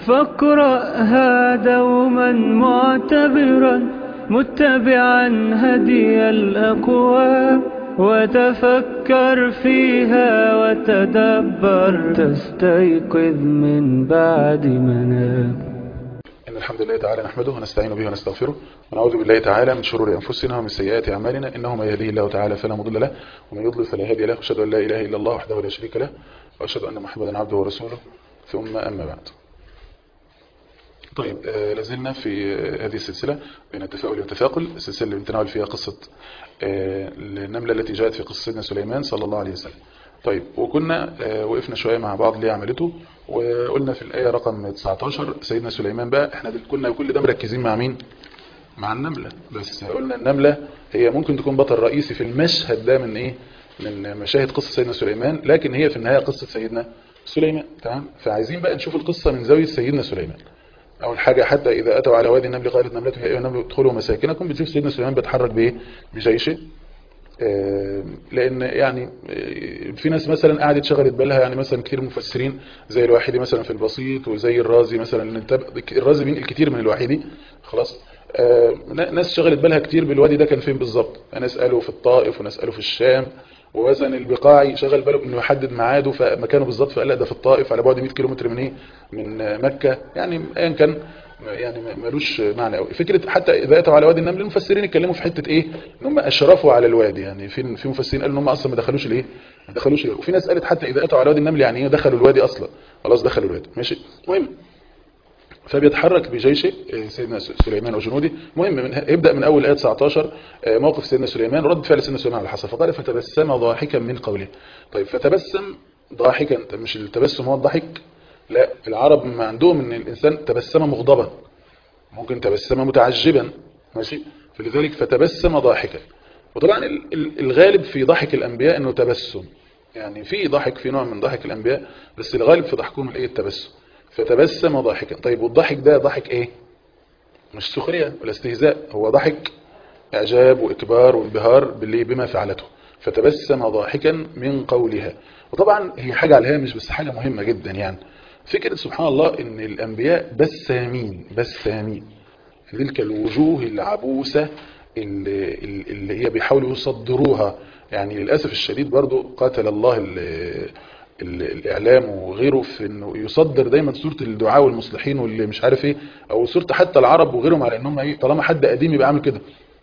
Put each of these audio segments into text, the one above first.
فاقرأها دوما معتبرا متبعا هدي الأقوام وتفكر فيها وتدبر تستيقظ من بعد منام إن الحمد لله تعالى نحمده ونستعين به ونستغفره ونعوذ بالله تعالى من شرور أنفسنا ومن سيئات أعمالنا إنه من يهديه الله تعالى فلا مضل له ومن يضلل فلا هادي له وأشهد أن لا إله إلا الله وحده لا شريك له وأشهد أن محمدا عبده ورسوله ثم أما بعد طيب آه لازلنا في آه هذه السلسلة بين التفاؤل والتثاقل السلسلة اللي بنتناول فيها قصة آه النملة التي جاءت في قصة سيدنا سليمان صلى الله عليه وسلم طيب وكنا وقفنا شوية مع بعض ليه عملته وقلنا في الآية رقم 19 سيدنا سليمان بقى احنا كنا كل ده مركزين مع مين مع النملة بس قلنا النملة هي ممكن تكون بطل رئيسي في المشهد ده من ايه من مشاهد قصة سيدنا سليمان لكن هي في النهاية قصة سيدنا سليمان تمام فعايزين بقى نشوف القصة من زاوية سيدنا سليمان أول حاجة حتى إذا أتوا على وادي النمل قالت نملته يا أيها النمل ادخلوا مساكنكم بتشوف سيدنا سليمان بيتحرك بإيه بجيشه لان يعني في ناس مثلا قعدت شغلت بالها يعني مثلا كتير مفسرين زي الواحدي مثلا في البسيط وزي الرازي مثلا الرازي بينقل كتير من الواحدي خلاص ناس شغلت بالها كتير بالوادي ده كان فين بالظبط ناس قالوا في الطائف وناس قالوا في الشام ووزن البقاعي شغل باله انه يحدد ميعاده فمكانه بالظبط فقال لا ده في الطائف على بعد 100 كيلومتر من ايه من مكة يعني ايا كان يعني ملوش معنى قوي فكره حتى اذا اتوا على وادي النمل المفسرين اتكلموا في حته ايه ان هم اشرفوا على الوادي يعني في في مفسرين قالوا ان هم اصلا ما دخلوش الايه ما دخلوش وفي ناس قالت حتى اذا اتوا على وادي النمل يعني ايه دخلوا الوادي اصلا خلاص دخلوا الوادي ماشي المهم فبيتحرك بجيش سيدنا سليمان وجنوده المهم من يبدا من اول ايه 19 موقف سيدنا سليمان رد فعل سيدنا سليمان على الحصى فقال فتبسم ضاحكا من قوله طيب فتبسم ضاحكا مش التبسم هو الضحك لا العرب ما عندهم ان الانسان تبسم مغضبا ممكن تبسم متعجبا ماشي فلذلك فتبسم ضاحكا وطبعا الغالب في ضحك الانبياء انه تبسم يعني في ضحك في نوع من ضحك الانبياء بس الغالب في ضحكهم الايه التبسم فتبسم ضاحكا طيب والضحك ده ضحك ايه مش سخريه ولا استهزاء هو ضحك اعجاب واكبار وانبهار باللي بما فعلته فتبسم ضاحكا من قولها وطبعا هي حاجه على الهامش بس حاجه مهمه جدا يعني فكرة سبحان الله ان الانبياء بسامين بسامين تلك الوجوه العبوسة اللي, اللي هي بيحاولوا يصدروها يعني للأسف الشديد برضو قاتل الله ال ال الإعلام وغيره في انه يصدر دايما صورة الدعاء والمصلحين واللي مش عارف ايه او صورة حتى العرب وغيرهم على انهم ايه طالما حد قديم يبقى عامل كده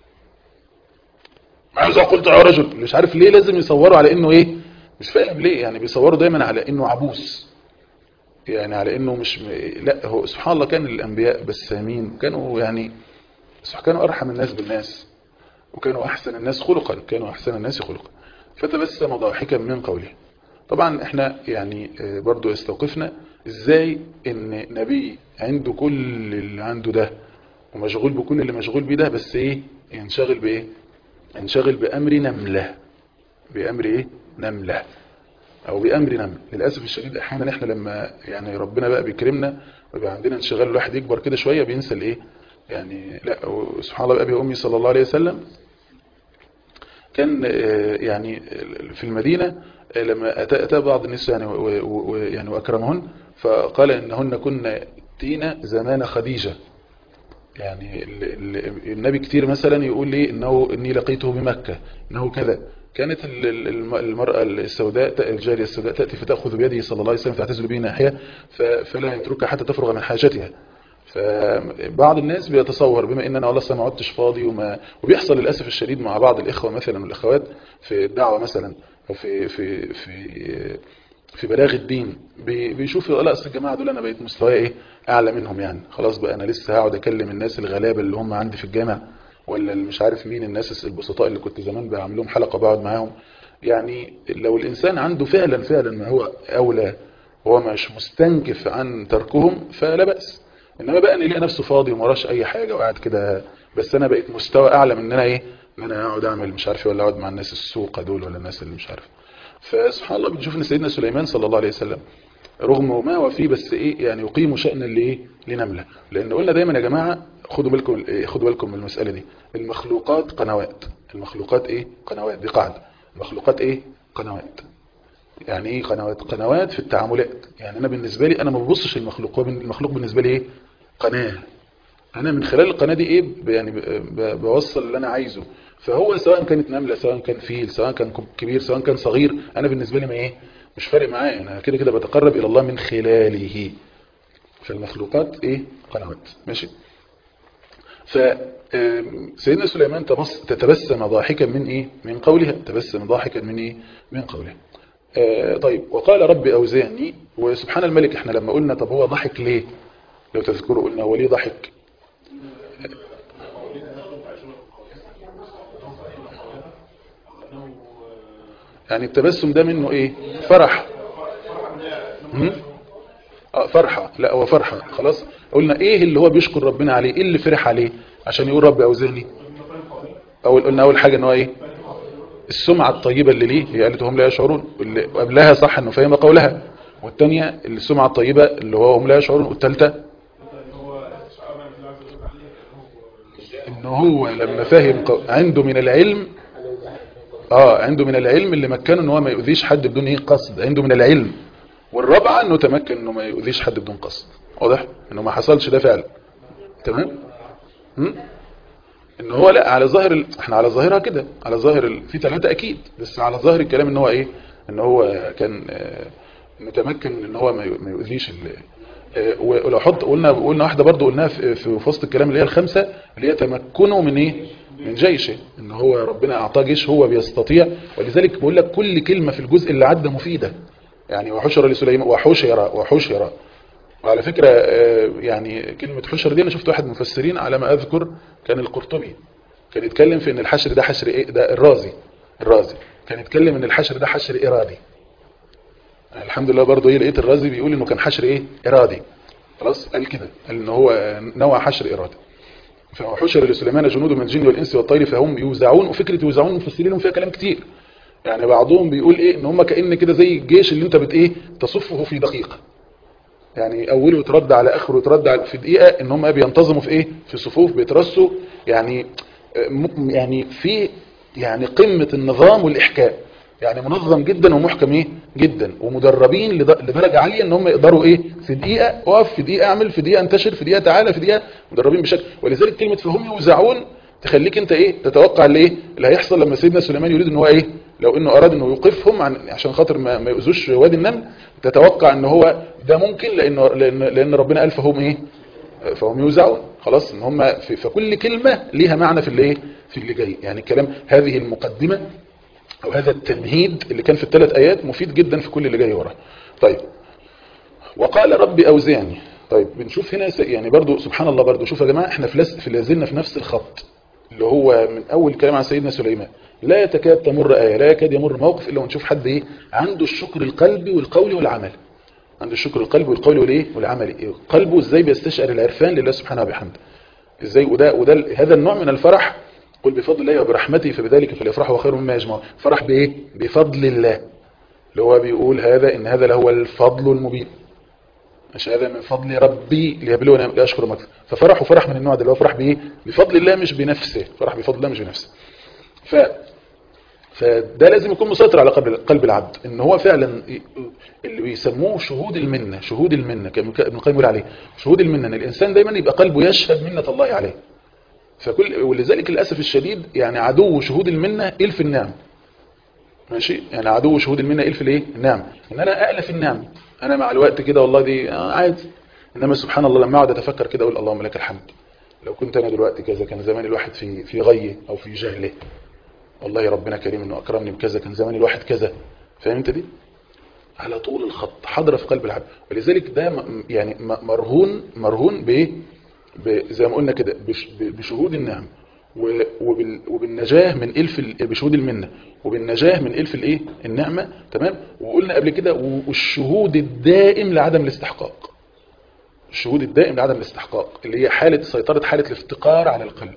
ماذا قلت يا رجل مش عارف ليه لازم يصوروا على انه ايه مش فاهم ليه يعني بيصوروا دايما على انه عبوس يعني على انه مش م... لا هو سبحان الله كان الانبياء بسامين كانوا يعني كانوا ارحم الناس بالناس وكانوا احسن الناس خلقا كانوا احسن الناس خلقا فتبسم ضاحكا من قوله طبعا احنا يعني برضو استوقفنا ازاي ان نبي عنده كل اللي عنده ده ومشغول بكل اللي مشغول بيه ده بس ايه ينشغل بايه ينشغل بامر نمله بامر ايه نمله او بامر نمل للاسف الشديد احيانا احنا لما يعني ربنا بقى بيكرمنا ويبقى عندنا انشغال الواحد يكبر كده شويه بينسى الايه يعني لا سبحان الله بابي وامي صلى الله عليه وسلم كان يعني في المدينه لما اتى بعض النساء يعني يعني واكرمهن فقال انهن كن تينا زمان خديجه يعني النبي كتير مثلا يقول لي انه اني لقيته بمكه انه كذا كانت المرأة السوداء الجارية السوداء تأتي فتأخذ بيده صلى الله عليه وسلم فتعتزل به ناحية فلا يتركها حتى تفرغ من حاجتها فبعض الناس بيتصور بما ان انا والله ما عدتش فاضي وما وبيحصل للاسف الشديد مع بعض الاخوه مثلا والاخوات في الدعوه مثلا في في في في بلاغ الدين بيشوفوا لا اصل الجماعه دول انا بقيت مستواي ايه اعلى منهم يعني خلاص بقى انا لسه هقعد اكلم الناس الغلابه اللي هم عندي في الجامع ولا مش عارف مين الناس البسطاء اللي كنت زمان بعمل لهم حلقه بقعد معاهم يعني لو الانسان عنده فعلا فعلا ما هو اولى هو مش مستنكف عن تركهم فلا باس انما بقى ان يلاقي نفسه فاضي وما وراش اي حاجه وقاعد كده بس انا بقيت مستوى اعلى من ان انا ايه ان انا اقعد اعمل مش عارف ولا اقعد مع الناس السوق دول ولا الناس اللي مش عارف فسبحان الله بنشوف ان سيدنا سليمان صلى الله عليه وسلم رغم ما هو فيه بس ايه يعني يقيم شأن لايه لنملة لان قلنا دايما يا جماعة خدوا بالكم إيه خدوا بالكم من المسألة دي المخلوقات قنوات المخلوقات ايه قنوات دي قاعدة المخلوقات ايه قنوات يعني ايه قنوات قنوات في التعاملات يعني انا بالنسبه لي انا ما ببصش المخلوق هو المخلوق بالنسبه لي ايه قناه انا من خلال القناه دي ايه ب- يعني ب- ب- بوصل اللي انا عايزه فهو سواء كانت نمله سواء كان فيل سواء كان كبير سواء كان صغير انا بالنسبه لي ما ايه مش فارق معايا انا كده كده بتقرب الى الله من خلاله فالمخلوقات ايه قنوات ماشي فسيدنا سليمان تبص تتبسم ضاحكا من ايه من قولها تبسم ضاحكا من ايه من قولها آه، طيب وقال رب اوزعني وسبحان الملك احنا لما قلنا طب هو ضحك ليه لو تذكروا قلنا هو ليه ضحك يعني التبسم ده منه ايه فرح هم؟ اه فرحة لا هو فرحة خلاص قلنا ايه اللي هو بيشكر ربنا عليه ايه اللي فرح عليه عشان يقول رب اوزعني اول قلنا اول حاجة ان هو ايه السمعة الطيبة اللي ليه هي قالت هم لا يشعرون واللي قبلها صح انه فهم قولها والثانية السمعة الطيبة اللي هو هم لا يشعرون والثالثة ان هو لما فهم قو- عنده من العلم اه عنده من العلم اللي مكنه ان هو ما يؤذيش حد بدون ايه قصد عنده من العلم والرابعه انه تمكن انه ما يؤذيش حد بدون قصد واضح انه ما حصلش ده فعلا تمام هم؟ ان هو لا على ظاهر ال... احنا على ظاهرها كده على ظاهر ال... في ثلاثه اكيد بس على ظاهر الكلام ان هو ايه ان هو كان آه، متمكن ان هو ما ي- ما يؤذيش ال... آه، ولو حط قلنا قلنا واحده برضو قلناها في في في وسط الكلام اللي هي الخمسه اللي هي تمكنه من ايه من جيشه ان هو ربنا اعطاه جيش هو بيستطيع ولذلك بقول لك كل كلمه في الجزء اللي عدى مفيده يعني وحشر لسليمان وحشر وحشر وعلى فكرة آه، يعني كلمة حشر دي أنا شفت واحد مفسرين على ما أذكر كان القرطبي كان يتكلم في أن الحشر ده حشر إيه ده الرازي الرازي كان يتكلم أن الحشر ده حشر إرادي يعني الحمد لله برضه إيه لقيت الرازي بيقول إنه كان حشر إيه إرادي خلاص قال كده قال إن هو نوع حشر إرادي فحشر لسليمان جنود من الجن والإنس والطير فهم يوزعون وفكرة يوزعون مفسرين فيها كلام كتير يعني بعضهم بيقول إيه إن هم كأن كده زي الجيش اللي أنت بت إيه تصفه في دقيقة يعني اوله يترد على اخره يترد على في دقيقه ان هم بينتظموا في ايه في صفوف بيترصوا يعني م- يعني في يعني قمه النظام والاحكام يعني منظم جدا ومحكم ايه جدا ومدربين لد- لدرجه عاليه ان هم يقدروا ايه في دقيقه اقف في دقيقه اعمل في دقيقه انتشر في دقيقه تعالى في دقيقه مدربين بشكل ولذلك كلمه فهم يوزعون تخليك انت ايه تتوقع اللي ايه اللي هيحصل لما سيدنا سليمان يريد ان هو ايه لو انه اراد انه يوقفهم عن عشان خاطر ما, ما يؤذوش وادي النمل تتوقع ان هو ده ممكن لانه لان, لأن ربنا قال فهم ايه فهم يوزعون خلاص ان هم في فكل كلمه ليها معنى في اللي ايه في اللي جاي يعني الكلام هذه المقدمه او هذا التمهيد اللي كان في الثلاث ايات مفيد جدا في كل اللي جاي وراه طيب وقال ربي اوزعني طيب بنشوف هنا س- يعني برضو سبحان الله برضو شوف يا جماعه احنا في لس- في لازلنا في نفس الخط اللي هو من اول كلام عن سيدنا سليمان لا تكاد تمر ايه لا يكاد يمر موقف الا ونشوف حد ايه عنده الشكر القلبي والقولي والعملي عنده الشكر القلبي والقولي والايه والعملي إيه؟ قلبه ازاي بيستشعر العرفان لله سبحانه وبحمده ازاي وده وده ال- هذا النوع من الفرح قل بفضل الله وبرحمته فبذلك فليفرحوا خير مما يجمعون فرح بايه بفضل الله اللي هو بيقول هذا ان هذا لهو الفضل المبين مش هذا من فضل ربي ليبلوني لاشكر مكفر ففرحوا فرح من النوع ده اللي هو فرح بايه بفضل الله مش بنفسه فرح بفضل الله مش بنفسه ف فده لازم يكون مسيطر على قلب قلب العبد ان هو فعلا اللي بيسموه شهود المنه شهود المنه كان ابن القيم يقول عليه شهود المنه ان الانسان دايما يبقى قلبه يشهد منه الله عليه فكل ولذلك للاسف الشديد يعني عدو شهود المنه الف النعم ماشي يعني عدو شهود المنه الف الايه النعم ان انا الف النعم انا مع الوقت كده والله دي آه عادي انما سبحان الله لما اقعد اتفكر كده اقول اللهم لك الحمد لو كنت انا دلوقتي كذا كان زمان الواحد في في غيه او في جهله والله ربنا كريم انه اكرمني بكذا كان زمان الواحد كذا فاهم انت دي على طول الخط حاضره في قلب العبد ولذلك ده م- يعني م- مرهون مرهون بايه ب- زي ما قلنا كده بش- ب- بشهود النعم و- وبال- وبالنجاه من الف ال- بشهود المنه وبالنجاه من الف الايه النعمه تمام وقلنا قبل كده و- والشهود الدائم لعدم الاستحقاق الشهود الدائم لعدم الاستحقاق اللي هي حاله سيطره حاله الافتقار على القلب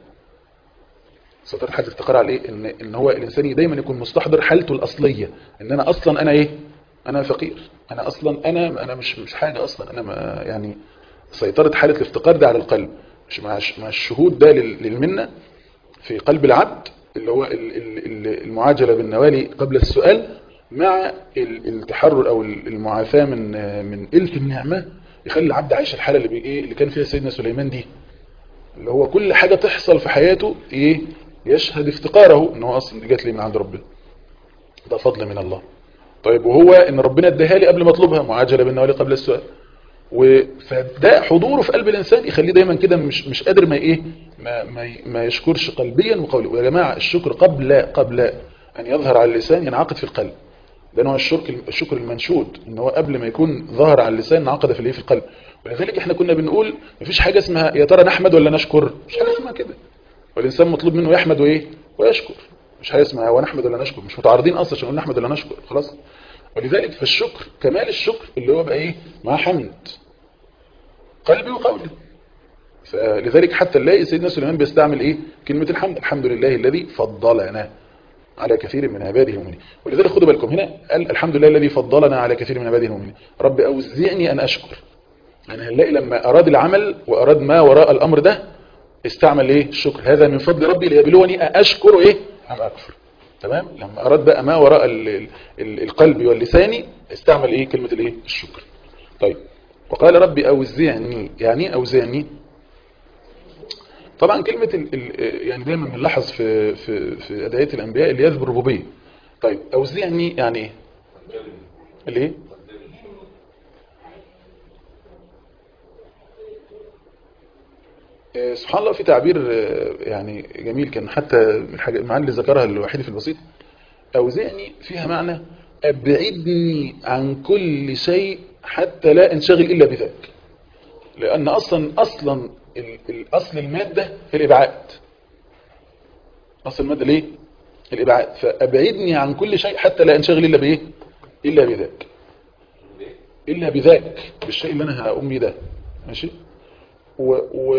سيطره حاله الافتقار على ايه ان ان هو الانسان دايما يكون مستحضر حالته الاصليه ان انا اصلا انا ايه انا فقير انا اصلا انا انا مش مش حاجه اصلا انا ما يعني سيطره حاله الافتقار ده على القلب مش مع الش- مع الشهود ده لل- للمنه في قلب العبد اللي هو ال- ال- ال- المعاجله بالنوالي قبل السؤال مع ال- التحرر او ال- المعافاة من من قلة النعمة يخلي العبد عايش الحالة اللي بي- ايه اللي كان فيها سيدنا سليمان دي اللي هو كل حاجة تحصل في حياته ايه يشهد افتقاره ان هو اصلا دي جات لي من عند ربنا ده فضل من الله طيب وهو ان ربنا اداها لي قبل ما اطلبها معاجله بالنوال قبل السؤال و- فده حضوره في قلب الانسان يخليه دايما كده مش مش قادر ما ايه ما ما, ي- ما يشكرش قلبيا وقوليا ويا جماعه الشكر قبل قبل ان يظهر على اللسان ينعقد في القلب ده نوع الشكر الشكر المنشود ان هو قبل ما يكون ظهر على اللسان انعقد في الايه في القلب ولذلك احنا كنا بنقول مفيش حاجه اسمها يا ترى نحمد ولا نشكر مش حاجه اسمها كده والانسان مطلوب منه يحمد وايه ويشكر مش حاجه اسمها هو نحمد ولا نشكر مش متعارضين اصلا عشان نقول نحمد ولا نشكر خلاص ولذلك فالشكر كمال الشكر اللي هو بقى ايه مع حمد قلبي وقولي فلذلك حتى نلاقي سيدنا سليمان بيستعمل ايه كلمة الحمد الحمد لله الذي فضلنا على كثير من عباده المؤمنين ولذلك خدوا بالكم هنا قال الحمد لله الذي فضلنا على كثير من عباده المؤمنين رب أوزعني أن أشكر يعني هنلاقي لما أراد العمل وأراد ما وراء الأمر ده استعمل ايه الشكر هذا من فضل ربي ليبلوني أشكر ايه أم أكفر تمام لما أراد بقى ما وراء ال ال القلب واللسان استعمل ايه كلمة الايه الشكر طيب وقال ربي أوزعني يعني أوزعني طبعا كلمة ال ال يعني دايما بنلاحظ في في في أدعية الأنبياء اللي يذكر الربوبية طيب أوزعني يعني ايه الايه آه، سبحان الله في تعبير آه، يعني جميل كان حتى الحاجة المعاني اللي ذكرها الوحيد في البسيط أوزعني فيها معنى أبعدني عن كل شيء حتى لا انشغل إلا بذاك لأن أصلا أصلا ال- الأصل المادة في الإبعاد أصل المادة ليه؟ الإبعاد فأبعدني عن كل شيء حتى لا انشغل إلا بإيه؟ إلا بذاك إلا بذاك بالشيء اللي أنا هقوم بيه ده ماشي؟ و... و...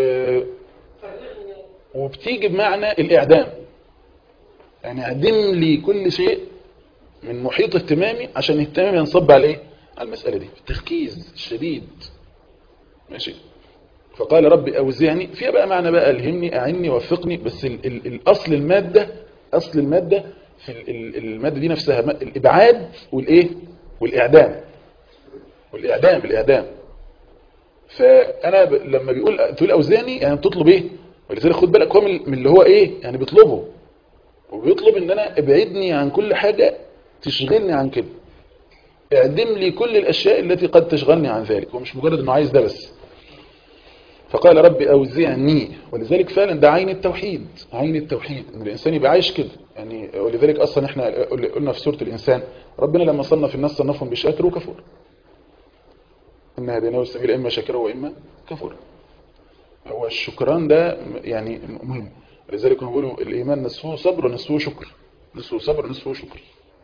وبتيجي بمعنى الإعدام يعني أعدم لي كل شيء من محيط اهتمامي عشان اهتمامي ينصب على ايه على المسألة دي التركيز الشديد ماشي فقال ربي أوزعني فيها بقى معنى بقى الهمني أعني وفقني بس ال ال الأصل المادة أصل المادة في ال ال المادة دي نفسها ما- الإبعاد والإيه والإعدام والإعدام الإعدام فأنا ب... لما بيقول تقول أوزعني يعني بتطلب إيه ولذلك خد بالك هو من من اللي هو إيه يعني بيطلبه وبيطلب ان انا ابعدني عن كل حاجة تشغلني عن كده اعدم لي كل الاشياء التي قد تشغلني عن ذلك هو مش مجرد انه عايز ده بس فقال ربي اوزعني ولذلك فعلا ده عين التوحيد عين التوحيد ان الانسان يبقى عايش كده يعني ولذلك اصلا احنا قلنا في سورة الانسان ربنا لما صنف الناس صنفهم بشاكر وكفور ان هديناه السبيل اما شاكرا واما كفورا هو الشكران ده يعني مهم لذلك هم بيقولوا الإيمان نصفه صبر ونصفه شكر نصفه صبر ونصفه شكر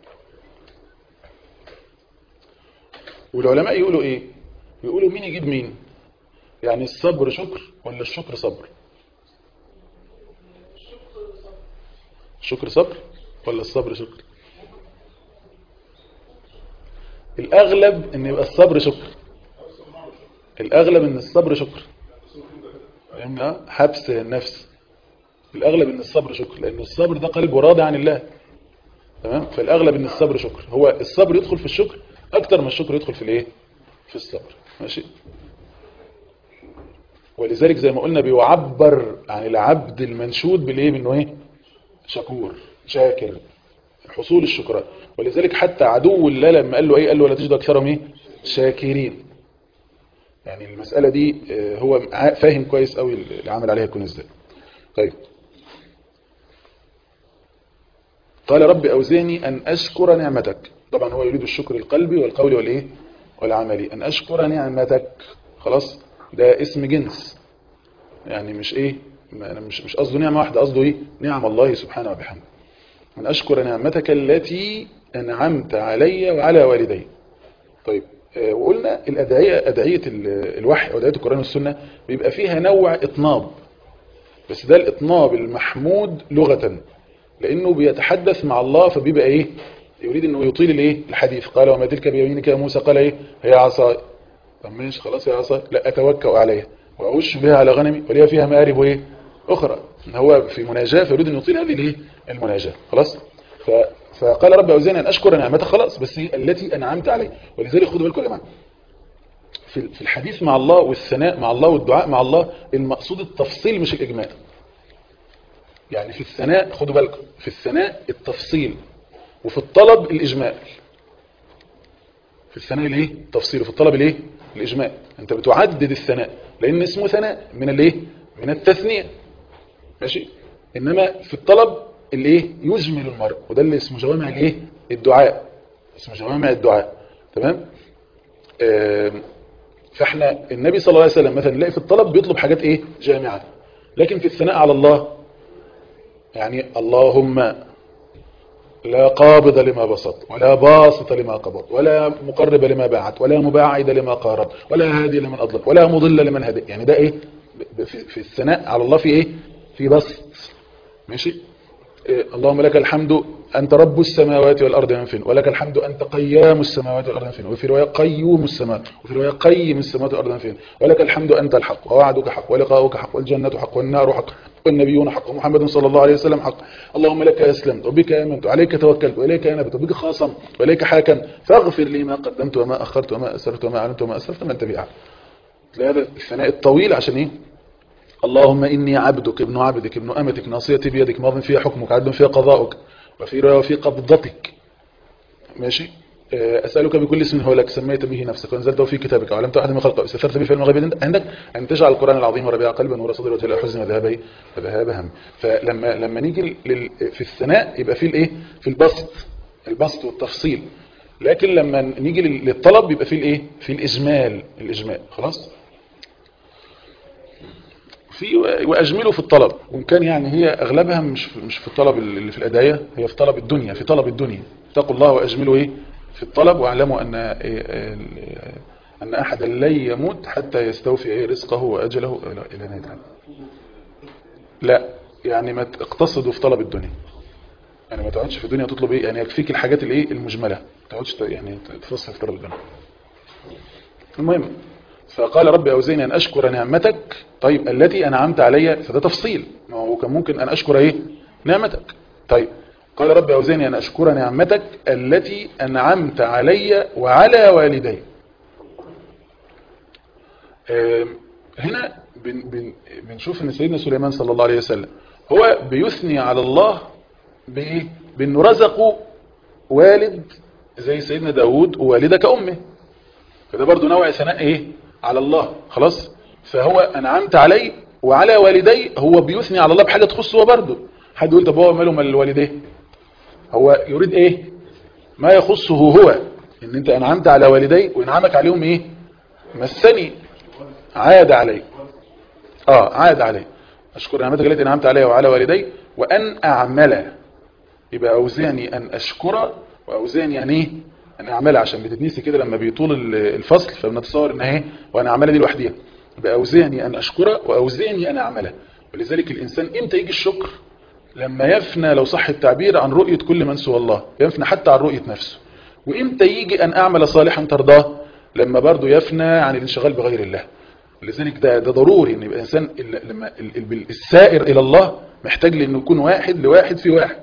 والعلماء يقولوا إيه يقولوا مين يجيب مين يعني الصبر شكر ولا الشكر صبر الشكر صبر ولا الصبر شكر الأغلب إن يبقى الصبر شكر الأغلب إن الصبر شكر فهمنا حبس النفس الأغلب إن الصبر شكر لأن الصبر ده قلب راضي عن الله تمام فالأغلب إن الصبر شكر هو الصبر يدخل في الشكر أكتر ما الشكر يدخل في الإيه في الصبر ماشي ولذلك زي ما قلنا بيعبر عن العبد المنشود بالإيه منه إيه شكور شاكر حصول الشكران ولذلك حتى عدو الله لما قال له إيه قال له ولا تجد أكثرهم إيه شاكرين يعني المسألة دي آه، هو فاهم كويس قوي اللي عمل عليها يكون ازاي طيب قال ربي أوزعني أن أشكر نعمتك طبعا هو يريد الشكر القلبي والقولي والإيه والعملي أن أشكر نعمتك خلاص ده اسم جنس يعني مش إيه ما أنا مش مش قصده نعمة واحدة قصده إيه نعم الله سبحانه وبحمده أن أشكر نعمتك التي أنعمت علي وعلى والدي طيب آه، وقلنا الأدعية أدعية ال- الوحي أو أدعية القرآن والسنة بيبقى فيها نوع إطناب بس ده الإطناب المحمود لغة لأنه بيتحدث مع الله فبيبقى إيه يريد أنه يطيل الإيه الحديث قال وما تلك بيمينك يا موسى قال إيه هي عصاي طب ماشي خلاص يا عصاي لا أتوكأ عليها وأعش بها على غنمي ولي فيها مآرب إيه أخرى هو في مناجاة فيريد أن يطيل هذه الإيه المناجاة خلاص ف... فقال رب أوزعني أن أشكر نعمتك خلاص بس هي التي أنعمت علي ولذلك خدوا بالكم يا جماعه في في الحديث مع الله والثناء مع الله والدعاء مع الله المقصود التفصيل مش الإجمال يعني في الثناء خدوا بالكم في الثناء التفصيل وفي الطلب الإجمال في الثناء الايه تفصيل وفي الطلب الايه الإجمال أنت بتعدد الثناء لأن اسمه ثناء من الايه من التثنية ماشي إنما في الطلب الايه يجمل المرء وده اللي اسمه جوامع الايه الدعاء اسمه جوامع الدعاء تمام آم، فاحنا النبي صلى الله عليه وسلم مثلا نلاقي في الطلب بيطلب حاجات ايه جامعة لكن في الثناء على الله يعني اللهم لا قابض لما بسط ولا باسط لما قبض ولا مقرب لما باعت ولا مباعد لما قارب ولا هادي لمن أضلل ولا مضل لمن هدي يعني ده ايه ب- في, في الثناء على الله في ايه في بسط ماشي إيه اللهم لك الحمد أنت رب السماوات والأرض من فين ولك الحمد أنت قيام السماوات والأرض من فين وفي رواية قيوم السماوات وفي رواية قيم السماوات والأرض من فين ولك الحمد أنت الحق ووعدك حق ولقاؤك حق والجنة حق والنار حق والنبيون حق ومحمد صلى الله عليه وسلم حق اللهم لك أسلمت وبك آمنت وعليك توكلت وإليك أنبت وبك خاصمت وإليك حاكم فاغفر لي ما قدمت وما أخرت وما أسرت وما أعلنت وما أسرفت ما أنت بأعلم هذا الثناء الطويل عشان إيه اللهم إني عبدك ابن عبدك ابن أمتك ناصيتي بيدك ماض فيها حكمك عدل فيها قضاؤك وفي رواية وفي قبضتك ماشي آه، أسألك بكل اسم هو لك سميت به نفسك وانزلته في كتابك وعلمت أحد من خلقه استثرت به في علم الغيب عندك أن تجعل القرآن العظيم ربيع قلبا ونور صدري وجلاء حزن وذهاب وذهاب هم فلما لما نيجي لل... في الثناء يبقى في الايه في البسط البسط والتفصيل لكن لما نيجي لل- للطلب يبقى في الايه في الإجمال الإجمال خلاص في واجمله في الطلب وان كان يعني هي اغلبها مش في مش في الطلب اللي في الادعيه هي في طلب الدنيا في طلب الدنيا اتقوا الله واجملوا ايه في الطلب واعلموا ان إيه ال- ان احدا لن يموت حتى يستوفي إيه رزقه واجله الى إلى نهايه العالم. لا يعني ما تقتصدوا في طلب الدنيا يعني ما تقعدش في الدنيا تطلب ايه يعني يكفيك الحاجات الايه المجمله ما تقعدش ت- يعني تفصل في طلب الدنيا المهم فقال رب أوزيني أن أشكر نعمتك طيب التي أنعمت علي فده تفصيل ما هو كان ممكن أن أشكر إيه نعمتك طيب قال رب أوزيني أن أشكر نعمتك التي أنعمت علي وعلى والدي آم، هنا بن بن بنشوف ان سيدنا سليمان صلى الله عليه وسلم هو بيثني على الله بايه بانه رزقه والد زي سيدنا داود ووالده كأمه فده برضو نوع ثناء ايه على الله خلاص فهو انعمت علي وعلى والدي هو بيثني على الله بحاجه تخصه هو برضو حد يقول طب هو ماله مال الوالديه هو يريد ايه ما يخصه هو ان انت انعمت على والدي وانعامك عليهم ايه مسني عاد علي اه عاد علي اشكر نعمتك التي انعمت علي وعلى والدي وان اعمل يبقى اوزعني ان اشكر واوزعني ان ايه ان اعمل عشان بتتنسي كده لما بيطول ال- الفصل فبنتصور ان ايه وانا اعملها دي لوحديها يبقى اوزعني ان اشكر واوزعني ان اعمل ولذلك الانسان امتى يجي الشكر لما يفنى لو صح التعبير عن رؤية كل من سوى الله يفنى حتى عن رؤية نفسه وامتى يجي ان اعمل صالحا ترضاه لما برضه يفنى عن الانشغال بغير الله لذلك ده ده ضروري ان يبقى الانسان ال- لما ال- ال- السائر الى الله محتاج لانه يكون واحد لواحد في واحد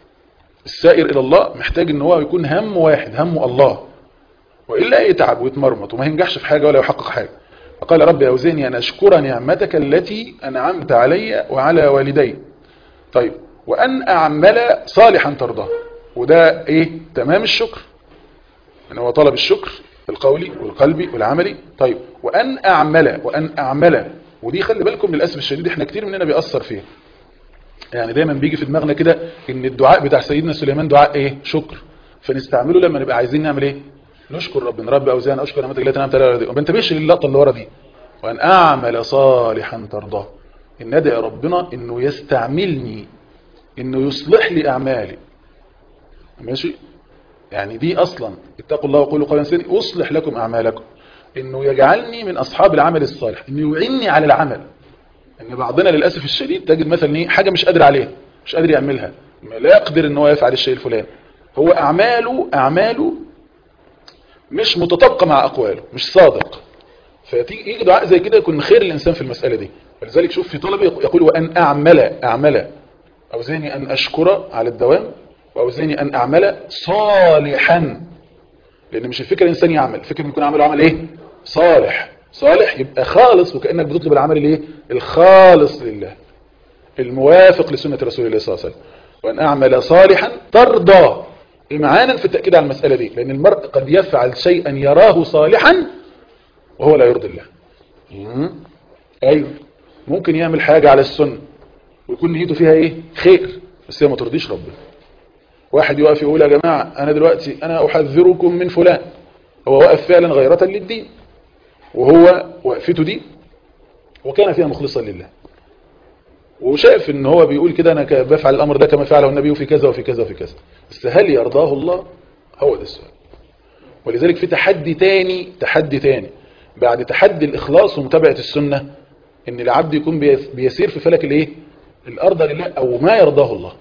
السائر الى الله محتاج ان هو يكون هم واحد همه الله والا يتعب ويتمرمط وما ينجحش في حاجه ولا يحقق حاجه فقال ربي اوزعني ان اشكر نعمتك التي انعمت علي وعلى والدي طيب وان اعمل صالحا ترضاه وده ايه تمام الشكر ان هو طلب الشكر القولي والقلبي والعملي طيب وان اعمل وان اعمل ودي خلي بالكم للاسف الشديد احنا كتير مننا بيأثر فيها يعني دايما بيجي في دماغنا كده ان الدعاء بتاع سيدنا سليمان دعاء ايه شكر فنستعمله لما نبقى عايزين نعمل ايه نشكر ربنا رب اوزعنا اشكر نعمتك التي انعمت علي وما انتبهش للقطه اللي ورا دي وان اعمل صالحا ترضاه ان ندعي ربنا انه يستعملني انه يصلح لي اعمالي ماشي يعني دي اصلا اتقوا الله وقولوا قولا سديدا يصلح لكم اعمالكم انه يجعلني من اصحاب العمل الصالح انه يعني على العمل ان بعضنا للاسف الشديد تجد مثلا ايه حاجه مش قادر عليها مش قادر يعملها لا يقدر ان هو يفعل الشيء الفلاني هو اعماله اعماله مش متطابقه مع اقواله مش صادق فتيجي يجي دعاء زي كده يكون خير الانسان في المساله دي ولذلك شوف في طلبه يقول وان اعمل اعمل اوزاني ان اشكر على الدوام واوزعني ان اعمل صالحا لان مش الفكره الانسان يعمل الفكره يكون عمله عمل ايه صالح صالح يبقى خالص وكانك بتطلب العمل الايه الخالص لله الموافق لسنه رسول الله صلى الله عليه وسلم وان اعمل صالحا ترضى إمعانا في التأكيد على المسألة دي لأن المرء قد يفعل شيئا يراه صالحا وهو لا يرضي الله مم. أيوه ممكن يعمل حاجة على السنة ويكون نيته فيها إيه خير بس هي ما ترضيش ربنا واحد يقف يقول يا جماعة أنا دلوقتي أنا أحذركم من فلان هو وقف فعلا غيرة للدين وهو وقفته دي وكان فيها مخلصا لله وشايف ان هو بيقول كده انا بفعل الامر ده كما فعله النبي في كذا وفي كذا وفي كذا بس هل يرضاه الله هو ده السؤال ولذلك في تحدي تاني تحدي تاني بعد تحدي الاخلاص ومتابعه السنه ان العبد يكون بيسير في فلك الايه الارض لله او ما يرضاه الله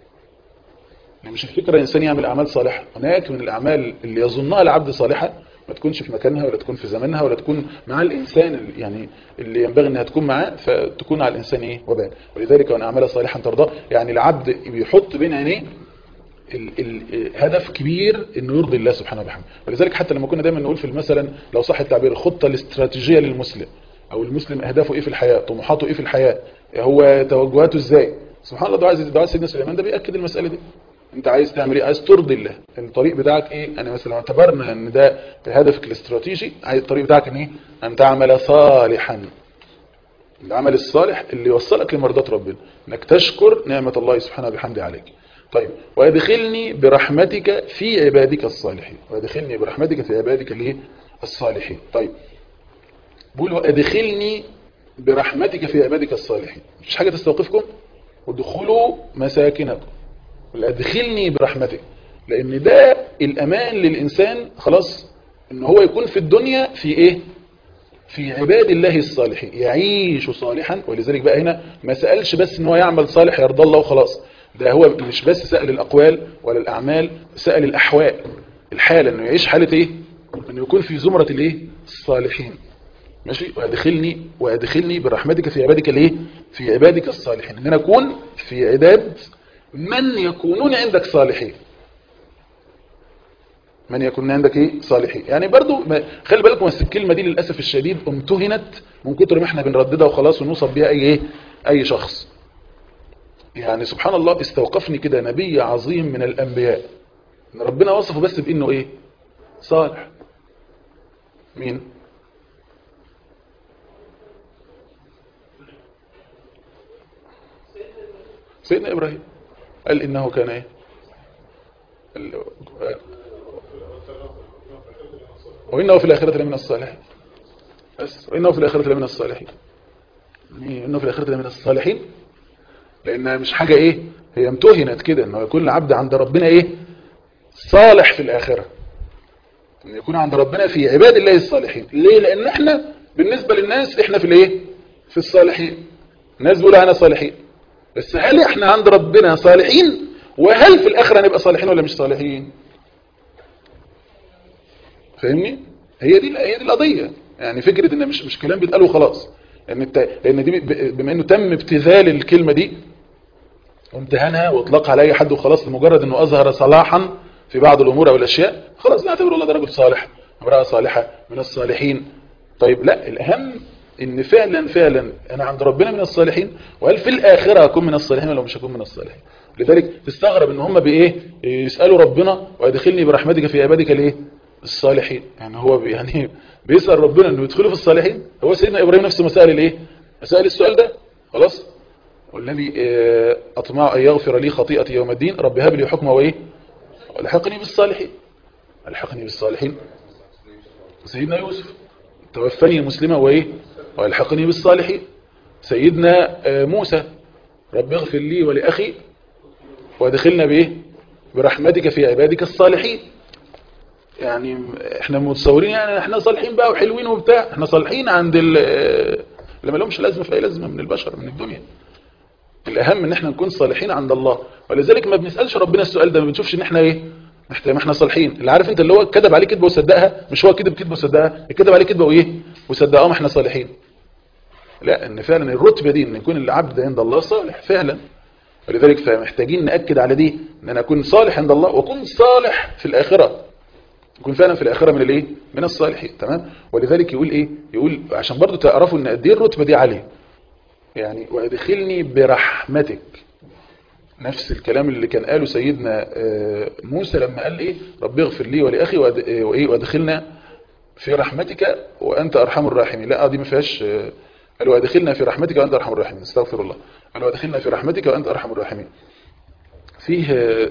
يعني مش الفكره الانسان يعمل اعمال صالحه هناك من الاعمال اللي يظنها العبد صالحه ما تكونش في مكانها ولا تكون في زمانها ولا تكون مع الإنسان يعني اللي ينبغي أنها تكون معاه فتكون على الإنسان إيه وبال ولذلك وأن أعمل صالحا ترضاه يعني العبد بيحط بين عينيه الهدف كبير انه يرضي الله سبحانه وبحمده ولذلك حتى لما كنا دايما نقول في مثلا لو صح التعبير الخطه الاستراتيجيه للمسلم او المسلم اهدافه ايه في الحياه طموحاته ايه في الحياه هو توجهاته ازاي سبحان الله دعاء دعاء سيدنا سليمان ده بياكد المساله دي انت عايز تعمل ايه عايز ترضي الله الطريق بتاعك ايه انا مثلا لو اعتبرنا ان ده هدفك الاستراتيجي عايز الطريق بتاعك ان ايه ان تعمل صالحا العمل الصالح اللي يوصلك لمرضات ربنا انك تشكر نعمة الله سبحانه وبحمده عليك طيب وادخلني برحمتك في عبادك الصالحين وادخلني برحمتك في عبادك الايه الصالحين طيب بقول وادخلني برحمتك في عبادك الصالحين مش حاجة تستوقفكم ودخلوا مساكنكم ادخلني برحمتك لان ده الامان للانسان خلاص ان هو يكون في الدنيا في ايه في عباد الله الصالحين يعيش صالحا ولذلك بقى هنا ما سألش بس ان هو يعمل صالح يرضى الله وخلاص ده هو مش بس سأل الاقوال ولا الاعمال سأل الاحوال الحالة انه يعيش حالة ايه انه يكون في زمرة الايه الصالحين ماشي وادخلني وادخلني برحمتك في عبادك الايه في عبادك الصالحين ان انا اكون في عداد من يكونون عندك صالحين من يكون عندك ايه صالحين يعني برضو خلي بالكم بس الكلمه دي للاسف الشديد امتهنت من كتر ما احنا بنرددها وخلاص ونوصف بيها اي ايه اي شخص يعني سبحان الله استوقفني كده نبي عظيم من الانبياء ان ربنا وصفه بس بانه ايه صالح مين سيدنا ابراهيم قال إنه كان إيه وإنه في الآخرة لمن الصالحين بس وإنه في الآخرة لمن الصالحين إنه في الآخرة لمن الصالحين لأنها مش حاجة إيه هي امتهنت كده إنه يكون العبد عند ربنا إيه صالح في الآخرة إن يكون عند ربنا في عباد الله الصالحين ليه لأن إحنا بالنسبة للناس إحنا في الإيه في الصالحين الناس بيقولوا أنا صالحين بس هل احنا عند ربنا صالحين وهل في الاخره هنبقى صالحين ولا مش صالحين فاهمني هي دي هي دي القضيه يعني فكره ان مش مش كلام بيتقال وخلاص لان الت... لان دي بما انه تم ابتذال الكلمه دي وامتهانها واطلاقها على اي حد وخلاص لمجرد انه اظهر صلاحا في بعض الامور او الاشياء خلاص نعتبر الله ده رجل صالح امراه صالحه من الصالحين طيب لا الاهم ان فعلا فعلا انا عند ربنا من الصالحين وهل في الاخره اكون من الصالحين ولا مش هكون من الصالحين لذلك تستغرب ان هم بايه يسالوا ربنا وادخلني برحمتك في عبادك الايه الصالحين يعني هو يعني بيسال ربنا انه يدخله في الصالحين هو سيدنا ابراهيم نفسه مسائل الايه مسائل السؤال ده خلاص والذي اطمع ان يغفر لي خطيئتي يوم الدين رب هب لي حكمه وايه الحقني بالصالحين الحقني بالصالحين سيدنا يوسف توفني مسلما وايه والحقني بالصالحين سيدنا موسى رب اغفر لي ولأخي وادخلنا بايه برحمتك في عبادك الصالحين يعني احنا متصورين يعني احنا صالحين بقى وحلوين وبتاع احنا صالحين عند اللي ما لهمش لازمه في اي لازمه من البشر من الدنيا الاهم ان احنا نكون صالحين عند الله ولذلك ما بنسالش ربنا السؤال ده ما بنشوفش ان احنا ايه ما احنا صالحين اللي عارف انت اللي هو كذب عليه كذبه وصدقها مش هو كذب كذبه وصدقها كذب عليه كذبه وايه وصدقها ما احنا صالحين لا ان فعلا الرتبه دي ان يكون العبد عند الله صالح فعلا ولذلك فمحتاجين نأكد على دي ان انا اكون صالح عند الله واكون صالح في الاخره يكون فعلا في الاخره من الايه من الصالحين تمام ولذلك يقول ايه يقول عشان برضو تعرفوا ان قد ايه الرتبه دي عاليه يعني وادخلني برحمتك نفس الكلام اللي كان قاله سيدنا آه، موسى لما قال ايه ربي اغفر لي ولاخي وأد- آه، وايه وادخلنا في رحمتك وانت ارحم الراحمين لا آه، دي ما فيهاش آه، قال وادخلنا في رحمتك وانت ارحم الراحمين استغفر الله قال وادخلنا في رحمتك وانت ارحم الراحمين فيه آه،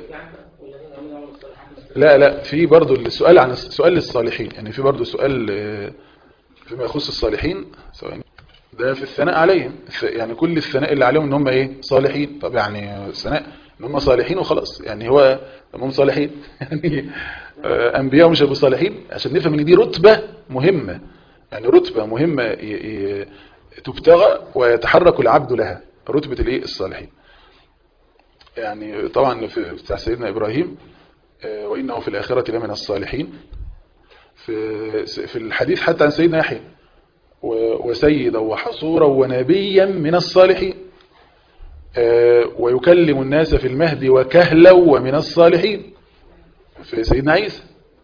لا لا في برضو السؤال عن سؤال للصالحين يعني في برضو سؤال آه، فيما يخص الصالحين ثواني. ده في الثناء عليهم الث- يعني كل الثناء اللي عليهم ان هم ايه صالحين طب يعني الثناء ان هم صالحين وخلاص يعني هو هم صالحين يعني آه، انبياء مش هيبقوا صالحين عشان نفهم ان دي رتبة مهمة يعني رتبة مهمة ي- ي- تبتغى ويتحرك العبد لها رتبة الايه الصالحين يعني طبعا في بتاع سيدنا ابراهيم آه، وانه في الاخرة لمن الصالحين في في الحديث حتى عن سيدنا يحيى و- وسيدا وحصورا ونبيا من الصالحين آه، ويكلم الناس في المهد وكهلا ومن الصالحين في سيدنا عيسى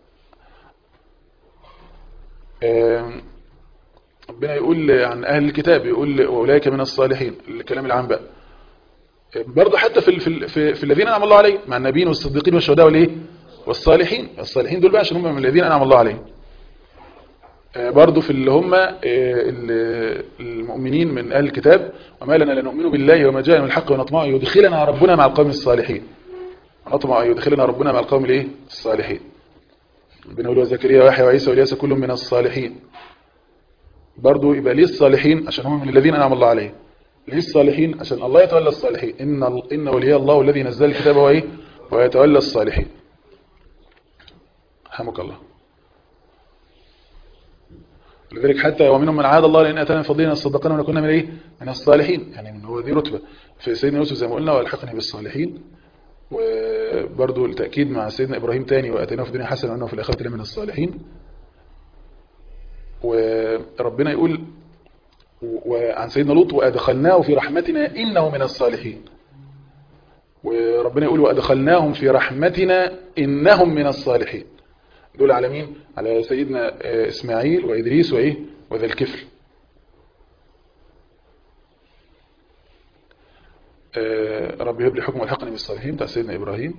آه، ربنا يقول عن أهل الكتاب يقول وأولئك من الصالحين الكلام العام بقى آه، برضه حتى في ال- في ال- في, في الذين أنعم الله عليهم مع النبيين والصديقين والشهداء والإيه والصالحين الصالحين دول بقى عشان هم من الذين أنعم الله عليهم آه، برضو في اللي هم آه، ال- المؤمنين من أهل الكتاب وما لنا لا نؤمن بالله وما جاءنا من الحق ونطمع أن يدخلنا ربنا مع القوم الصالحين نطمع أن يدخلنا ربنا مع القوم الايه الصالحين ربنا يقول وزكريا ويحيى وعيسى والياس كل من الصالحين برضو يبقى ليه الصالحين عشان هم من الذين أنعم الله عليهم ليه الصالحين عشان الله يتولى الصالحين إن ال- إن ولي الله الذي نزل الكتاب وإيه ويتولى الصالحين رحمك الله لذلك حتى ومنهم من عاد الله لان اتانا فضلنا صدقنا ونكون من ايه من الصالحين يعني من هو دي رتبه في سيدنا يوسف زي ما قلنا والحقني بالصالحين وبرضه التاكيد مع سيدنا ابراهيم تاني واتيناه في الدنيا حسنه وانه في الاخره لمن الصالحين وربنا يقول وعن سيدنا لوط وادخلناه في رحمتنا انه من الصالحين وربنا يقول وادخلناهم في رحمتنا انهم من الصالحين دول على مين على سيدنا آه، اسماعيل وادريس وايه وذا الكفل آه، رب يهب لي حكم والحقني بالصالحين بتاع سيدنا ابراهيم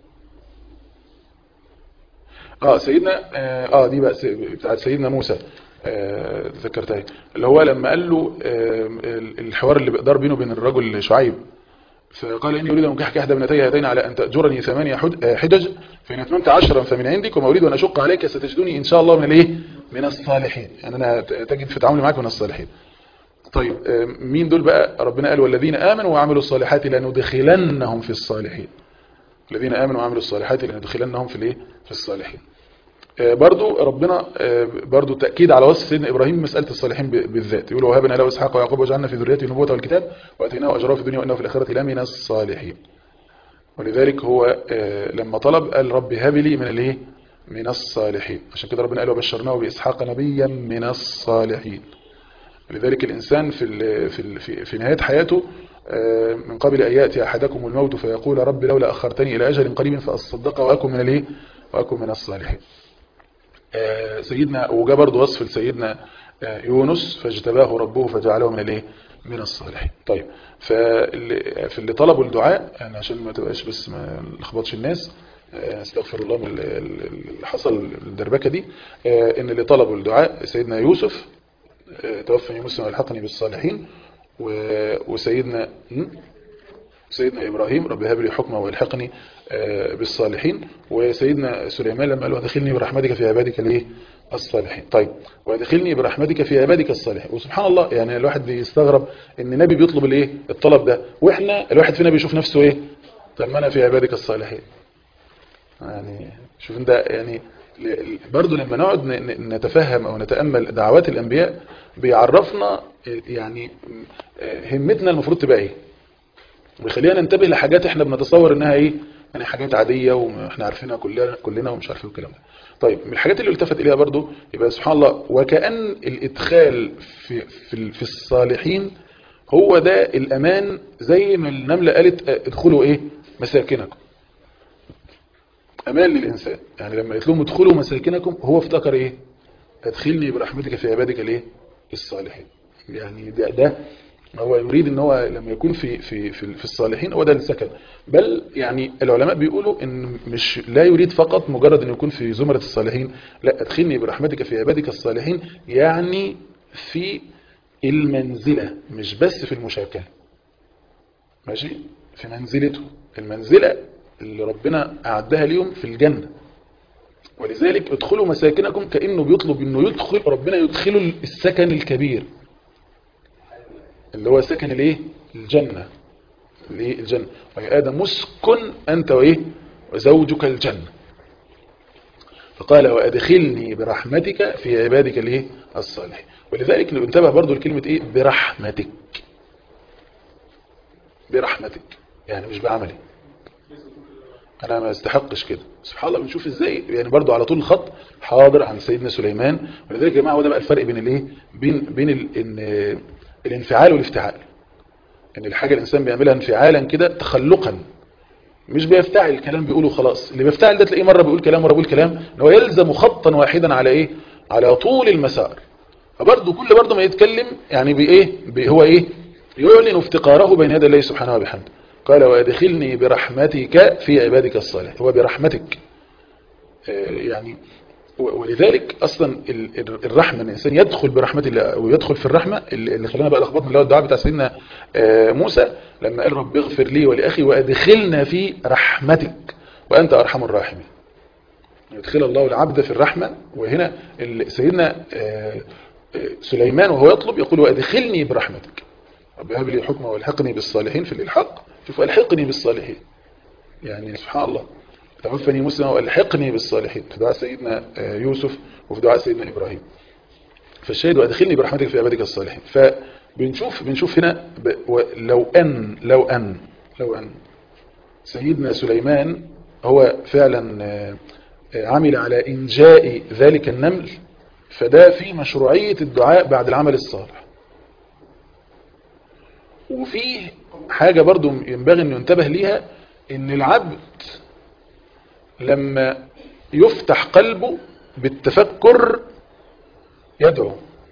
اه سيدنا اه آه، دي بقى سي- بتاعت سيدنا موسى آه، ذكرتها اللي هو لما قال له آه، الحوار اللي بيقدر بينه وبين الرجل شعيب فقال إني أريد أن أنكحك إحدى ابنتي هاتين على أن تأجرني ثمانية حد- آه، حجج فإن أتممت عشرا فمن عندك وما أريد أن أشق عليك ستجدني إن شاء الله من الإيه؟ من الصالحين يعني أنا ت- تجد في تعاملي معك من الصالحين طيب آه، مين دول بقى ربنا قال والذين آمنوا وعملوا الصالحات لندخلنهم في الصالحين الذين آمنوا وعملوا الصالحات لندخلنهم في الإيه؟ في الصالحين آه، برضو ربنا آه، برضو تأكيد على وصف سيدنا إبراهيم مسألة الصالحين ب- بالذات يقول وهبنا له إسحاق ويعقوب وجعلنا في ذريته النبوة والكتاب وأتيناه أجره في الدنيا وإنه في الآخرة لمن الصالحين ولذلك هو آه، لما طلب قال رب هب لي من الايه من الصالحين عشان كده ربنا قال وبشرناه بإسحاق نبيا من الصالحين لذلك الإنسان في ال- في ال- في في نهاية حياته آه، من قبل أن يأتي أحدكم الموت فيقول رب لولا أخرتني إلى أجل قريب فأصدق وأكون من الايه وأكون من الصالحين آه، سيدنا وجاء برضه وصف لسيدنا آه، يونس فاجتباه ربه فجعله من الايه من الصالحين طيب فاللي في اللي طلبوا الدعاء يعني عشان ما تبقاش بس ما نلخبطش الناس آه، استغفر الله من ال- ال- اللي حصل الدربكه دي آه، ان اللي طلبوا الدعاء سيدنا يوسف آه، توفني مسلم والحقني بالصالحين و- وسيدنا م? سيدنا إبراهيم رب هب لي حكمه والحقني آه، بالصالحين وسيدنا سليمان لما قال له ادخلني برحمتك في عبادك الايه الصالحين طيب وادخلني برحمتك في عبادك الصالحين وسبحان الله يعني الواحد بيستغرب ان نبي بيطلب الايه الطلب ده واحنا الواحد فينا بيشوف نفسه ايه طب ما انا في عبادك الصالحين يعني شوف انت يعني ل- برضه لما نقعد ن- ن- نتفهم او نتامل دعوات الانبياء بيعرفنا يعني همتنا المفروض تبقى ايه ويخلينا ننتبه لحاجات احنا بنتصور انها ايه يعني حاجات عادية واحنا عارفينها كلنا كلنا ومش عارفين الكلام ده طيب من الحاجات اللي التفت اليها برضو يبقى سبحان الله وكأن الادخال في في, ال- في الصالحين هو ده الامان زي ما النمله قالت آه، ادخلوا ايه مساكنكم امان للانسان يعني لما قالت لهم ادخلوا مساكنكم هو افتكر ايه ادخلني برحمتك في عبادك الايه الصالحين يعني ده, ده هو يريد ان هو لما يكون في في في, في الصالحين هو ده السكن بل يعني العلماء بيقولوا ان مش لا يريد فقط مجرد ان يكون في زمرة الصالحين لا ادخلني برحمتك في عبادك الصالحين يعني في المنزلة مش بس في المشاكلة ماشي في منزلته المنزلة اللي ربنا أعدها ليهم في الجنة ولذلك ادخلوا مساكنكم كأنه بيطلب انه يدخل ربنا يدخله السكن الكبير اللي هو سكن الايه الجنة الايه الجنة ويا آدم اسكن أنت وإيه وزوجك الجنة فقال وأدخلني برحمتك في عبادك الايه الصالح ولذلك ننتبه برضو لكلمة ايه برحمتك برحمتك يعني مش بعملي انا ما استحقش كده سبحان الله بنشوف ازاي يعني برضو على طول الخط حاضر عن سيدنا سليمان ولذلك يا جماعه هو ده بقى الفرق بين الايه بين بين ال... إن الانفعال والافتعال ان الحاجه الانسان بيعملها انفعالا كده تخلقا مش بيفتعل الكلام بيقوله خلاص اللي بيفتعل ده تلاقيه مره بيقول كلام مره بيقول كلام ان هو يلزم خطا واحدا على ايه على طول المسار فبرضه كل برضه ما يتكلم يعني بايه بي هو ايه يعلن افتقاره بين يدي الله سبحانه وبحمده قال وادخلني برحمتك في عبادك الصالح هو برحمتك يعني ولذلك اصلا الرحمه ان الانسان يدخل برحمه الله او يدخل في الرحمه اللي خلانا بقى لخبطنا اللي هو الدعاء بتاع سيدنا موسى لما قال رب اغفر لي ولاخي وادخلنا في رحمتك وانت ارحم الراحمين يدخل الله العبد في الرحمه وهنا سيدنا سليمان وهو يطلب يقول وادخلني برحمتك رب هب لي حكمه والحقني بالصالحين في الالحاق شوف الحقني بالصالحين يعني سبحان الله توفني مسلما والحقني بالصالحين في دعاء سيدنا يوسف وفي دعاء سيدنا ابراهيم فالشاهد وادخلني برحمتك في عبادك الصالحين فبنشوف بنشوف هنا لو ان لو ان لو ان سيدنا سليمان هو فعلا عمل على انجاء ذلك النمل فده في مشروعية الدعاء بعد العمل الصالح وفيه حاجة برضو ينبغي أن ينتبه ليها أن العبد لما يفتح قلبه بالتفكر يدعو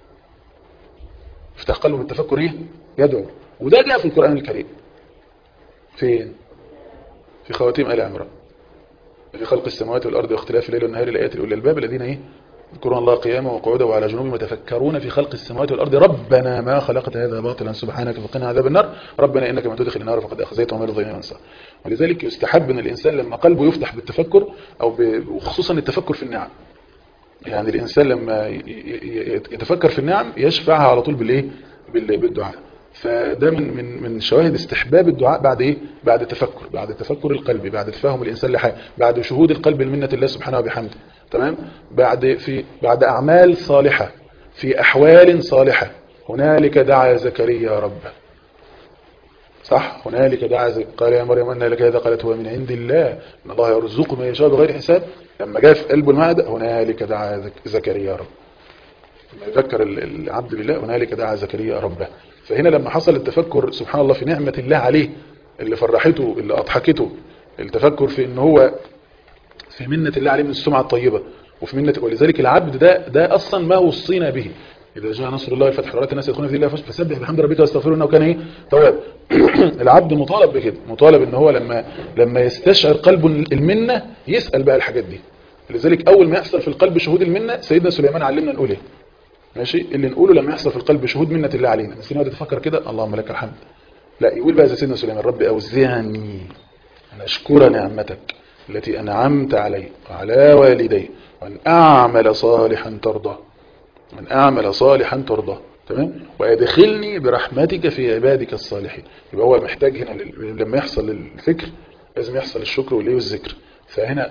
يفتح قلبه بالتفكر ايه يدعو وده جاء في القرآن الكريم فين في خواتيم آل عمران في خلق السماوات والأرض واختلاف الليل والنهار لآيات لأولي الباب الذين ايه يذكرون الله قياما وقعودا وعلى جنوبهم يتفكرون في خلق السماوات والأرض ربنا ما خلقت هذا باطلا سبحانك فقنا عذاب النار ربنا إنك ما تدخل النار فقد أخزيته وما للظالمين أنصار ولذلك يستحب ان الإنسان لما قلبه يفتح بالتفكر أو ب... وخصوصا التفكر في النعم يعني الإنسان لما يتفكر في النعم يشفعها على طول بالإيه بالدعاء فده من من من شواهد استحباب الدعاء بعد ايه بعد التفكر بعد التفكر القلبي بعد تفهم الانسان لحاجه بعد شهود القلب لمنه الله سبحانه وبحمده تمام بعد في بعد اعمال صالحه في احوال صالحه هنالك دعا زكريا ربه صح هنالك دعا زكريا قال يا مريم ان لك هذا قالت هو من عند الله ان الله يرزق من يشاء بغير حساب لما جاء في قلبه المعنى هنالك دعا زكريا رب لما يذكر العبد بالله هنالك دعا زكريا ربه فهنا لما حصل التفكر سبحان الله في نعمة الله عليه اللي فرحته اللي أضحكته التفكر في ان هو في منة الله عليه من السمعة الطيبة وفي منة ولذلك العبد ده ده أصلا ما وصينا به إذا جاء نصر الله الفتح ورأيت الناس يدخلون في الله فسبح بحمد ربك واستغفره انه كان ايه تواب العبد مطالب بكده مطالب ان هو لما لما يستشعر قلبه المنة يسأل بقى الحاجات دي لذلك اول ما يحصل في القلب شهود المنة سيدنا سليمان علمنا نقول ايه ماشي اللي نقوله لما يحصل في القلب شهود منة الله علينا بس نقعد تفكر كده اللهم لك الحمد لا يقول بقى زي سيدنا سليمان ربي اوزعني ان اشكر نعمتك التي انعمت علي وعلى والدي وان اعمل صالحا ترضى وان اعمل صالحا ترضى تمام وادخلني برحمتك في عبادك الصالحين يبقى هو محتاج هنا لما يحصل الفكر لازم يحصل الشكر والايه والذكر فهنا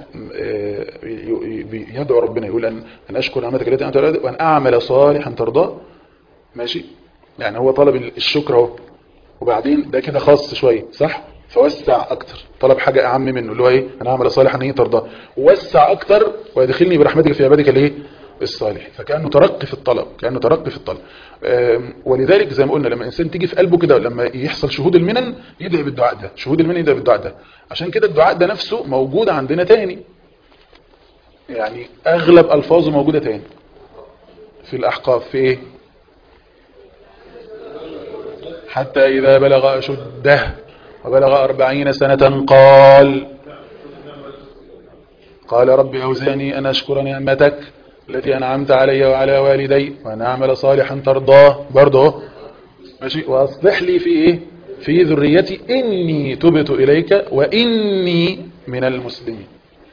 يدعو ربنا يقول أن, أن أشكر نعمتك التي أنت وأن أعمل صالحا ترضاه ماشي يعني هو طلب الشكر اهو وبعدين ده كده خاص شوية صح فوسع أكتر طلب حاجة أعم منه اللي هو إيه أنا أعمل صالحا إيه ترضاه ووسع أكتر ويدخلني برحمتك في عبادك الإيه الصالح فكانه ترقي في الطلب كانه ترقي في الطلب آم، ولذلك زي ما قلنا لما الانسان تيجي في قلبه كده لما يحصل شهود المنن يدعي بالدعاء ده شهود المنن يدعي بالدعاء ده عشان كده الدعاء ده نفسه موجود عندنا تاني يعني اغلب الفاظه موجوده تاني في الاحقاف في ايه حتى إذا بلغ أشده وبلغ أربعين سنة قال قال رب أوزعني أن أشكر نعمتك التي أنعمت علي وعلى والدي وأن أعمل صالحا ترضاه برضه ماشي وأصلح لي في إيه في ذريتي إني تبت إليك وإني من المسلمين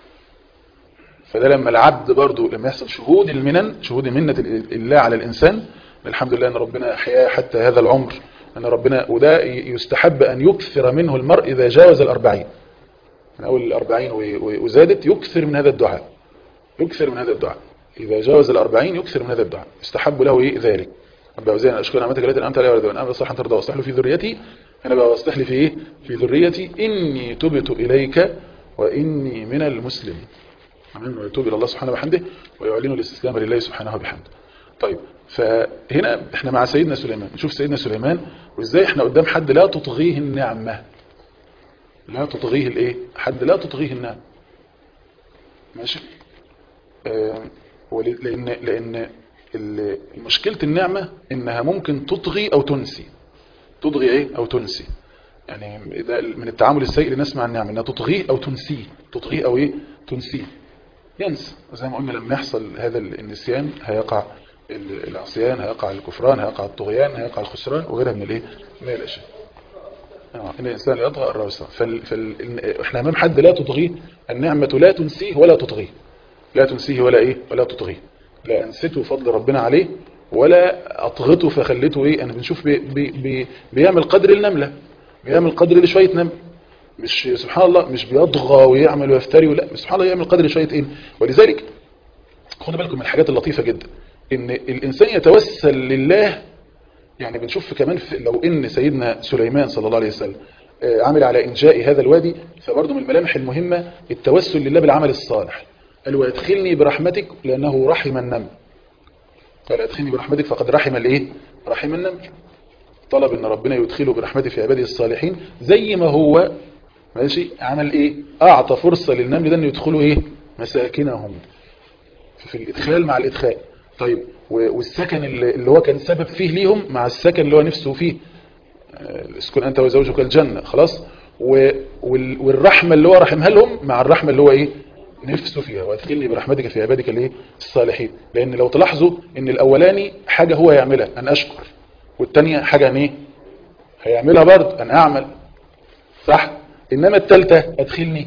فده لما العبد برضه لما يحصل شهود المنن شهود منة الله على الإنسان الحمد لله أن ربنا أحياه حتى هذا العمر أن ربنا وده يستحب أن يكثر منه المرء إذا جاوز الأربعين من أول الأربعين وزادت يكثر من هذا الدعاء يكثر من هذا الدعاء إذا جاوز الأربعين يكثر من هذا الدعاء يستحب له إيه ذلك رب أوزعني أشكر نعمتك التي أنعمت علي وعلى وأن أعمل صالحا ترضى واصلح له في ذريتي أنا بقى واصلح لي في إيه في ذريتي إني تبت إليك وإني من المسلمين أمين ويتوب إلى الله سبحانه وبحمده ويعلن الاستسلام لله سبحانه وبحمده طيب فهنا احنا مع سيدنا سليمان نشوف سيدنا سليمان وازاي احنا قدام حد لا تطغيه النعمة لا تطغيه الايه حد لا تطغيه النعمة ماشي آه لان لان مشكلة النعمة انها ممكن تطغي او تنسي تطغي ايه او تنسي يعني ده من التعامل السيء لنسمع النعمة انها تطغيه او تنسيه تطغيه او ايه تنسيه ينسى زي ما قلنا لما يحصل هذا النسيان هيقع العصيان هيقع الكفران هيقع الطغيان هيقع الخسران وغيرها من الايه من الاشياء ان الانسان يطغى الروسة فال... فال... احنا امام حد لا تطغيه النعمة لا تنسيه ولا تطغيه لا تنسيه ولا ايه ولا تطغيه لا انسته فضل ربنا عليه ولا اطغته فخليته ايه انا بنشوف بي... بي... بي... بيعمل قدر النملة بيعمل قدر لشوية نمل مش سبحان الله مش بيطغى ويعمل ويفتري ولا سبحان الله يعمل قدر شوية ايه ولذلك خدوا بالكم من الحاجات اللطيفة جدا ان الانسان يتوسل لله يعني بنشوف كمان في لو ان سيدنا سليمان صلى الله عليه وسلم عمل على انجاء هذا الوادي فبرضه من الملامح المهمة التوسل لله بالعمل الصالح قال ويدخلني برحمتك لانه رحم النمل قال ادخلني برحمتك فقد رحم الايه رحم النمل طلب ان ربنا يدخله برحمته في عباده الصالحين زي ما هو ماشي عمل ايه اعطى فرصة للنمل ده ان يدخلوا ايه مساكنهم في الادخال مع الادخال طيب والسكن اللي هو كان سبب فيه ليهم مع السكن اللي هو نفسه فيه اسكن انت وزوجك الجنة خلاص والرحمة اللي هو رحمها لهم مع الرحمة اللي هو ايه نفسه فيها وادخلني برحمتك في عبادك الايه الصالحين لان لو تلاحظوا ان الاولاني حاجة هو يعملها ان اشكر والتانية حاجة ان ايه هيعملها برضه ان اعمل صح انما التالتة ادخلني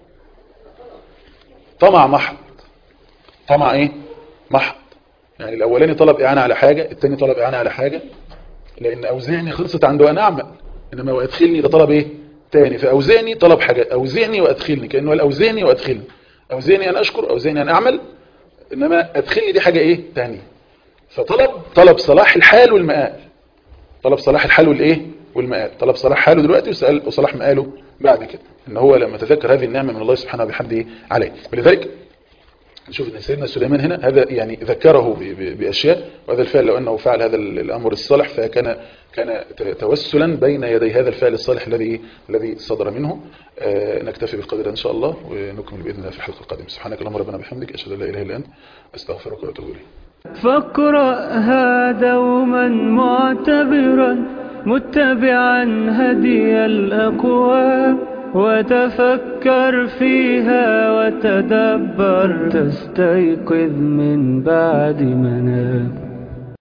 طمع محض طمع ايه محض يعني الاولاني طلب اعانة على حاجة التاني طلب اعانة على حاجة لان اوزعني خلصت عنده انا اعمل انما وادخلني ده طلب ايه تاني فاوزعني طلب حاجة اوزعني وادخلني كأنه الاوزعني وادخلني اوزعني ان اشكر اوزعني ان اعمل انما ادخلني دي حاجة ايه تاني فطلب طلب صلاح الحال والمآل طلب صلاح الحال والايه والمآل طلب صلاح حاله دلوقتي وسأل وصلاح مآله بعد كده ان هو لما تذكر هذه النعمة من الله سبحانه وبحمده عليه ولذلك نشوف ان سيدنا سليمان هنا هذا يعني ذكره باشياء وهذا الفعل لو انه فعل هذا الامر الصالح فكان كان توسلا بين يدي هذا الفعل الصالح الذي الذي صدر منه آه نكتفي بالقدر ان شاء الله ونكمل باذن الله في الحلقه القادمه سبحانك اللهم ربنا بحمدك اشهد ان لا اله الا انت استغفرك واتوب اليك فاقرأها دوما معتبرا متبعا هدي الأقوام وتفكر فيها وتدبر تستيقظ من بعد منام